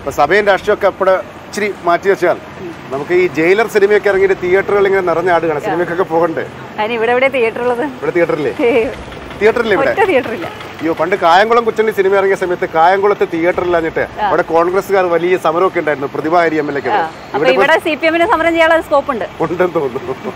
ഇപ്പൊ സഭയും രാഷ്ട്രീയമൊക്കെ അപ്പോൾ ഇച്ചിരി മാറ്റി വെച്ചാൽ നമുക്ക് ഈ ജയിലർ സിനിമയൊക്കെ ഇറങ്ങിയിട്ട് തിയേറ്ററുകൾ ഇങ്ങനെ നിറഞ്ഞാടുകയാണ് സിനിമയ്ക്കൊക്കെ പോകണ്ടേ അതിന് ഇവിടെ എവിടെ തിയേറ്റർ ഉള്ളത് ഇവിടെ തിയേറ്ററില്ലേ തിയേറ്ററില്ലേ ഇവിടെ ഒറ്റ തിയേറ്റർ ഇല്ല അയ്യോ പണ്ട് കായംകുളം കൊച്ചണ്ണി സിനിമ ഇറങ്ങിയ സമയത്ത് കായംകുളത്ത് തിയേറ്ററിലാഞ്ഞിട്ട് അവിടെ കോൺഗ്രസ്സുകാർ വലിയ സമരമൊക്കെ ഉണ്ടായിരുന്നു പ്രതിഭാരി എം എൽ എക്ക് അപ്പൊ ഇവിടെ ഇപ്പൊ ഇവിടെ സി പി എമ്മിന് സമരം ചെയ്യാനുള്ള സ്കോപ്പ് ഉണ്ട് ഉണ്ടെന്ന് തോന്നുന്നു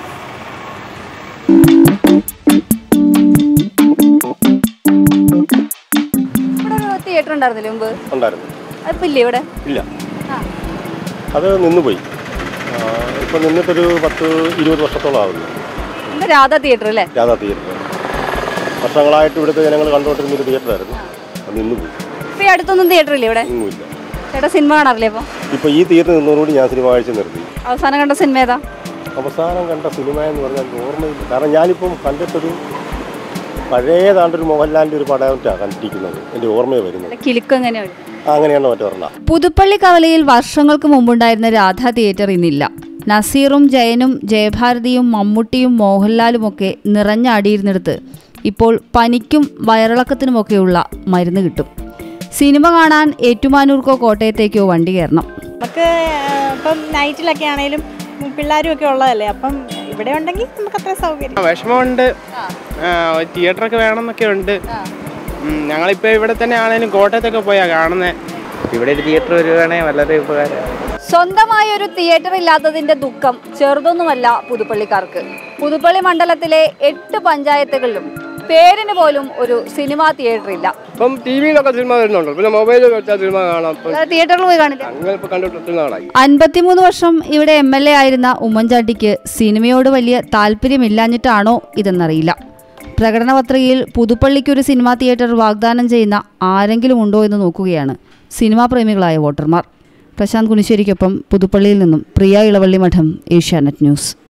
ഇവിടെ ഒരു തിയേറ്റർ ഉണ്ടായിരുന്നില്ലേ മുമ്പ് ഉണ്ടായിരുന്നു അതിപ്പോ ഇല്ലേ ഇവിടെ ഇല്ല ആ. അത് നിന്നുപോയി ഇപ്പം നിന്നിട്ടൊരു പത്ത് ഇരുപത് വർഷത്തോളം ആവുന്നു ഇത് രാധ തിയേറ്റർ അല്ലേ രാധാ തിയേറ്റർ വർഷങ്ങളായിട്ട് ഇവിടുത്തെ ജനങ്ങൾ കണ്ടുകൊണ്ടിരുന്ന ഒരു തിയേറ്ററായിരുന്നു അത് നിന്നുപോയി ഇപ്പൊ ഈ അടുത്തൊന്നും തിയേറ്റർ ഇല്ലേ ഇവിടെ ഇന്നുമില്ല ചേട്ടാ സിനിമ കാണാറില്ലേ അപ്പൊ ഇപ്പോൾ ഈ തിയേറ്റർ നിന്നതോടുകൂടി ഞാൻ സിനിമ കാഴ്ച നിർത്തി അവസാനം കണ്ട സിനിമ ഏതാ അവസാനം കണ്ട സിനിമ എന്ന് പറഞ്ഞാൽ ഓർമ്മയില്ല കാരണം ഞാനിപ്പം കണ്ടിട്ടൊരു പഴയതാണ്ടൊരു മോഹൻലാലിൻ്റെ ഒരു പടമായിട്ടാണ് കണ്ടിരിക്കുന്നത് എൻ്റെ ഓർമ്മയെ വരുന്നത് അല്ല, കിലുക്കം എങ്ങനെയാ വരും? ആ, അങ്ങനെയാണോ മറ്റോ പറഞ്ഞാൽ പുതുപ്പള്ളി കവലയിൽ വർഷങ്ങൾക്ക് മുമ്പുണ്ടായിരുന്ന രാധാ തിയേറ്റർ ഇന്നില്ല നസീറും ജയനും ജയഭാരതിയും മമ്മൂട്ടിയും മോഹൻലാലുമൊക്കെ നിറഞ്ഞാടിയിരുന്നിടത്ത് ഇപ്പോൾ പനിക്കും വയറിളക്കത്തിനുമൊക്കെയുള്ള മരുന്ന് കിട്ടും സിനിമ കാണാൻ ഏറ്റുമാനൂർക്കോ കോട്ടയത്തേക്കോ വണ്ടി കയറണം നമുക്ക് ആ, ഇപ്പം നൈറ്റിലൊക്കെ ആണെങ്കിലും പിള്ളേരും ഒക്കെ ഉള്ളതല്ലേ അപ്പം ഇവിടെ ഉണ്ടെങ്കിൽ നമുക്ക് അത്ര സൗകര്യം വിഷമമുണ്ട് തിയേറ്ററൊക്കെ വേണമെന്നൊക്കെ ഉണ്ട് ഉം, ഞങ്ങളിപ്പോ ഇവിടെ തന്നെ ആണെങ്കിലും കോട്ടയത്തൊക്കെ പോയാ കാണുന്നത് ഇവിടെ ഒരു തിയേറ്റർ വരുവാണെങ്കിൽ വളരെ ഉപകാരം സ്വന്തമായ ഒരു തിയേറ്റർ ഇല്ലാത്തതിന്റെ ദുഃഖം ചെറുതൊന്നുമല്ല പുതുപ്പള്ളിക്കാർക്ക് പുതുപ്പള്ളി മണ്ഡലത്തിലെ എട്ട് പഞ്ചായത്തുകളിലും പേരിന് പോലും ഒരു സിനിമാ തിയേറ്റർ ഇല്ല ഇപ്പം ടി വിയിലൊക്കെ സിനിമ വരുന്നുണ്ട് പിന്നെ മൊബൈലിൽ വെച്ചാൽ സിനിമ കാണാം ഇപ്പം തിയേറ്ററിൽ പോയി കാണില്ല അങ്ങനെ ഇപ്പൊ കണ്ടിട്ട് ഒത്തിരി നാളായി അൻപത്തിമൂന്ന് വർഷം ഇവിടെ എം എൽ എ ആയിരുന്ന ഉമ്മൻചാണ്ടിക്ക് സിനിമയോട് വലിയ താല്പര്യമില്ലാഞ്ഞിട്ടാണോ ഇതെന്നറിയില്ല പ്രകടന പത്രികയിൽ പുതുപ്പള്ളിക്കൊരു സിനിമാ തിയേറ്റർ വാഗ്ദാനം ചെയ്യുന്ന ആരെങ്കിലും ഉണ്ടോ എന്ന് നോക്കുകയാണ് സിനിമാ പ്രേമികളായ വോട്ടർമാർ പ്രശാന്ത് കുനിശ്ശേരിക്കൊപ്പം പുതുപ്പള്ളിയിൽ നിന്നും പ്രിയ ഇളവള്ളി മഠം ഏഷ്യാനെറ്റ് ന്യൂസ്